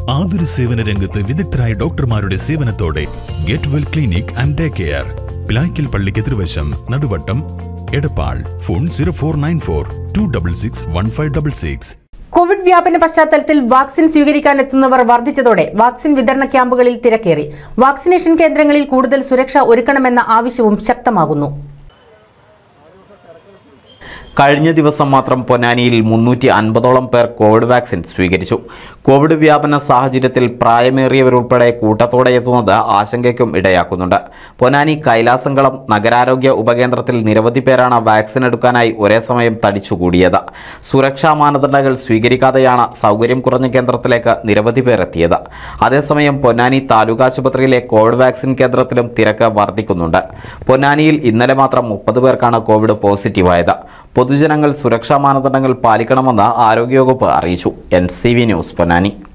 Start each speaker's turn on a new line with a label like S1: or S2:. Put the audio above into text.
S1: ആതുര സേവന രംഗത്ത് വിദഗ്ധരായ ഡോക്ടർമാരുടെ സേവനത്തോടെ get well clinic and day care Pilaikkal പള്ളിക്ക് എതിർവശം Naduvattam Edappal phone zero four nine four two double six one five double six
S2: Covid വ്യാപന പശ്ചാത്തലത്തിൽ വാക്സിൻ സ്വീകരിക്കാനെത്തുന്നവർ വർദ്ധിച്ചതോടെ വാക്സിൻ വിതരണ ക്യാമ്പുകളിൽ തിരക്കേറി വാക്സിനേഷൻ കേന്ദ്രങ്ങളിൽ കൂടുതൽ സുരക്ഷ ഒരുക്കണമെന്ന ആവശ്യവും ശക്തമാകുന്നു
S3: കഴിഞ്ഞ ദിവസം മാത്രം പൊന്നാനിയിൽ മുന്നൂറ്റി അൻപതോളം പേർ കോവിഡ് വാക്സിൻ സ്വീകരിച്ചു കോവിഡ് വ്യാപന സാഹചര്യത്തിൽ പ്രായമേറിയവരുൾപ്പെടെ കൂട്ടത്തോടെ എത്തുന്നത് ആശങ്കയ്ക്കും ഇടയാക്കുന്നുണ്ട് പൊന്നാനി കൈലാസംകളം നഗരാരോഗ്യ ഉപകേന്ദ്രത്തിൽ നിരവധി പേരാണ് വാക്സിൻ എടുക്കാനായി ഒരേ സമയം തടിച്ചുകൂടിയത് സുരക്ഷാ മാനദണ്ഡങ്ങൾ സ്വീകരിക്കാതെയാണ് സൗകര്യം കുറഞ്ഞ കേന്ദ്രത്തിലേക്ക് നിരവധി പേർ എത്തിയത് അതേസമയം പൊന്നാനി താലൂക്ക് ആശുപത്രിയിലെ കോവിഡ് വാക്സിൻ കേന്ദ്രത്തിലും തിരക്ക് വർദ്ധിക്കുന്നുണ്ട് പൊന്നാനിയിൽ ഇന്നലെ മാത്രം മുപ്പത് പേർക്കാണ് കോവിഡ് പോസിറ്റീവായത് പൊതുജനങ്ങൾ സുരക്ഷാ മാനദണ്ഡങ്ങൾ പാലിക്കണമെന്ന് ആരോഗ്യവകുപ്പ് അറിയിച്ചു N C V news Ponnani